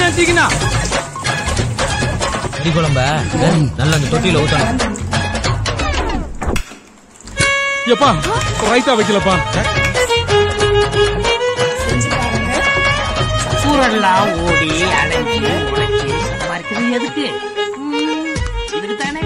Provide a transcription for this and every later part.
சீக்கிரம் சீக்கிரம் கறி குழம்ப நல்லா அந்த தொட்டியில ஊத்தணும் எப்பா ரைட்டா வைக்கலப்பா சூழல்லாம் ஓடி அலைஞ்சு உழைச்சி சம்பாதிக்கிறது எதுக்கு ம், இதுக்கு தானே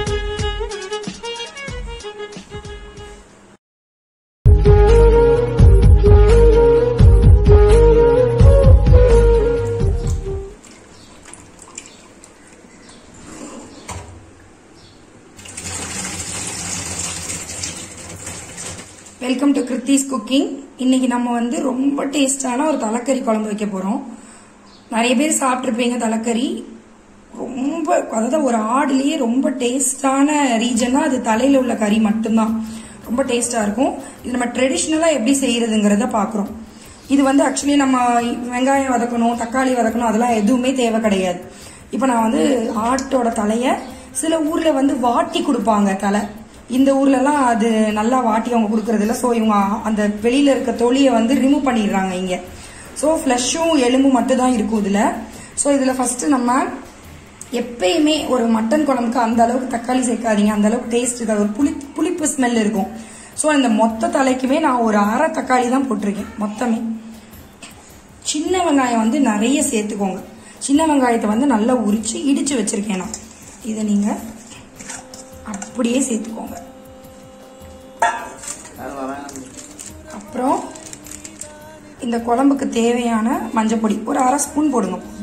வெல்கம் டு கிருத்திஸ் குக்கிங் இன்னைக்கு நம்ம வந்து ரொம்ப டேஸ்டான ஒரு தலைக்கறி குழம்பு வைக்க போறோம் நிறைய பேர் சாப்பிட்ருப்பீங்க தலைக்கறி ரொம்ப அதாவது ஒரு ஆடுலயே ரொம்ப டேஸ்டான ரீஜனா அது தலையில உள்ள கறி மட்டும்தான் ரொம்ப டேஸ்டா இருக்கும் இது நம்ம ட்ரெடிஷ்னலா எப்படி செய்யறதுங்கிறத பாக்குறோம் இது வந்து ஆக்சுவலி நம்ம வெங்காயம் வதக்கணும் தக்காளி வதக்கணும் அதெல்லாம் எதுவுமே தேவை கிடையாது இப்போ நான் வந்து ஆட்டோட தலைய சில ஊர்ல வந்து வாட்டி கொடுப்பாங்க தலை இந்த ஊர்ல எல்லாம் அது நல்லா வாட்டி அவங்க கொடுக்கறது இல்ல ஸோ இவங்க அந்த வெளியில இருக்க தொலியை வந்து ரிமூவ் பண்ணிடுறாங்க இங்க ஸோ ஃப்ளஷும் எலும்பு மட்டும் தான் இருக்கும் இதுல ஸோ இதுல ஃபர்ஸ்ட் நம்ம எப்பயுமே ஒரு மட்டன் குழம்புக்கு அந்த அளவுக்கு தக்காளி சேர்க்காதீங்க அந்த அளவுக்கு டேஸ்ட் இருக்காது ஒரு புளி புளிப்பு ஸ்மெல் இருக்கும் ஸோ இந்த மொத்த தலைக்குமே நான் ஒரு அரை தக்காளி தான் போட்டிருக்கேன் மொத்தமே சின்ன வெங்காயம் வந்து நிறைய சேர்த்துக்கோங்க சின்ன வெங்காயத்தை வந்து நல்லா உரிச்சு இடிச்சு வச்சிருக்கேன் நான் இதை நீங்க அப்படியே சேர்த்துக்கோங்க அப்புறம் இந்த குழம்புக்கு தேவையான மஞ்சப்பொடி ஒரு அரை ஸ்பூன் போடுங்க போதும்.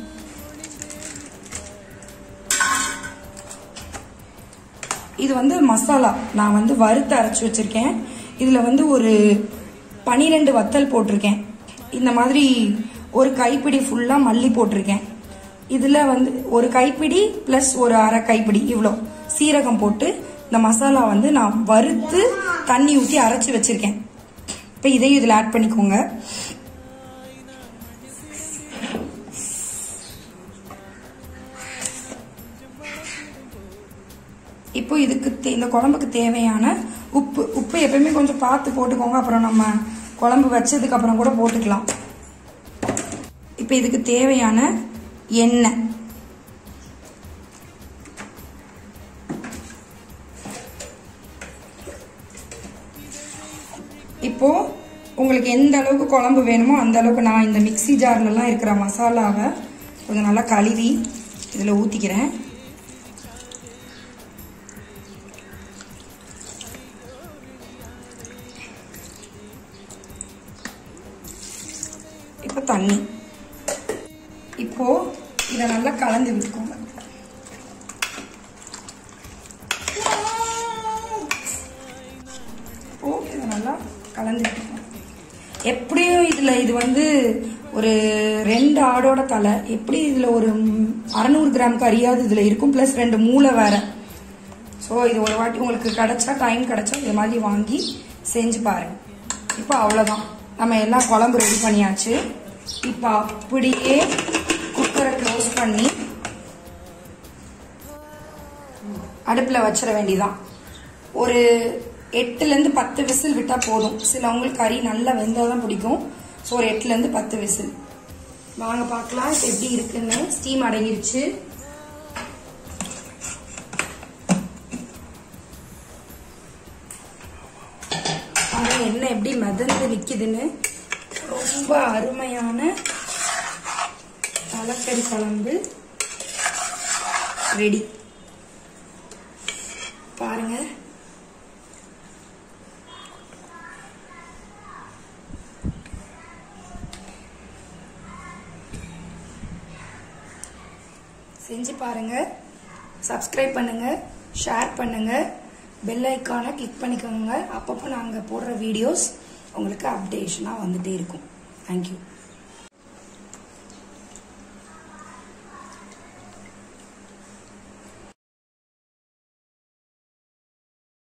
இது வந்து மசாலா நான் வந்து வறுத்து அரைச்சு வச்சிருக்கேன் இதுல வந்து ஒரு பனிரெண்டு வத்தல் போட்டிருக்கேன் இந்த மாதிரி ஒரு கைப்பிடி ஃபுல்லா மல்லி போட்டிருக்கேன் இதுல வந்து ஒரு கைப்பிடி பிளஸ் ஒரு அரை கைப்பிடி இவ்வளோ சீரகம் போட்டு இந்த மசாலா வந்து நான் வறுத்து தண்ணி ஊற்றி அரைச்சு வச்சிருக்கேன் இப்போ இதையும் இதில் ஆட் பண்ணிக்கோங்க இப்போ இதுக்கு தே- இந்த குழம்புக்கு தேவையான உப்பு உப்பு எப்பயுமே கொஞ்சம் பார்த்து போட்டுக்கோங்க அப்புறம் நம்ம குழம்பு வச்சதுக்கு அப்புறம் கூட போட்டுக்கலாம் இப்போ இதுக்கு தேவையான எண்ணெய் இப்போ உங்களுக்கு எந்த அளவுக்கு குழம்பு வேணுமோ அந்த அளவுக்கு நான் இந்த மிக்ஸி ஜார்லலாம் இருக்கிற மசாலாவை கொஞ்சம் நல்லா கழுவி இதில் ஊற்றிக்கிறேன் இப்போ தண்ணி இப்போ இதை நல்லா கலந்து விட்டுக்கோங்க இப்போ இதை நல்லா கலந்து விட்டுக்கோங்க எப்படியும் இதுல இது வந்து ஒரு ரெண்டு ஆடோட தலை எப்படி இதுல ஒரு அறநூறு கிராம் கறியாவது இதுல இருக்கும் பிளஸ் ரெண்டு மூளை வேற ஸோ இது ஒரு வாட்டி உங்களுக்கு கிடைச்சா டைம் கிடைச்சா இது மாதிரி வாங்கி செஞ்சு பாருங்க இப்போ அவ்வளோதான் நம்ம எல்லாம் குழம்பு ரெடி பண்ணியாச்சு இப்போ அப்படியே குக்கரை க்ளோஸ் பண்ணி அடுப்பில் வச்சிட வேண்டியதான் ஒரு எட்டுலேருந்து பத்து விசில் விட்டால் போதும் சிலவங்களுக்கு கறி நல்லா வெந்தால் தான் பிடிக்கும் ஸோ ஒரு எட்டுலேருந்து பத்து விசில் வாங்க பார்க்கலாம் இப்போ எப்படி இருக்குன்னு ஸ்டீம் அடங்கிருச்சு பாருங்க என்ன எப்படி மிதந்து நிக்குதுன்னு ரொம்ப அருமையான தலைக்கறி குழம்பு ரெடி பாருங்க செஞ்சு பாருங்க சப்ஸ்கிரைப் பண்ணுங்க ஷேர் பண்ணுங்க பெல் ஐக்கானை கிளிக் பண்ணிக்கோங்க அப்பப்போ நாங்கள் போடுற வீடியோஸ் உங்களுக்கு அப்டேஷனாக வந்துட்டே இருக்கும் தேங்க்யூ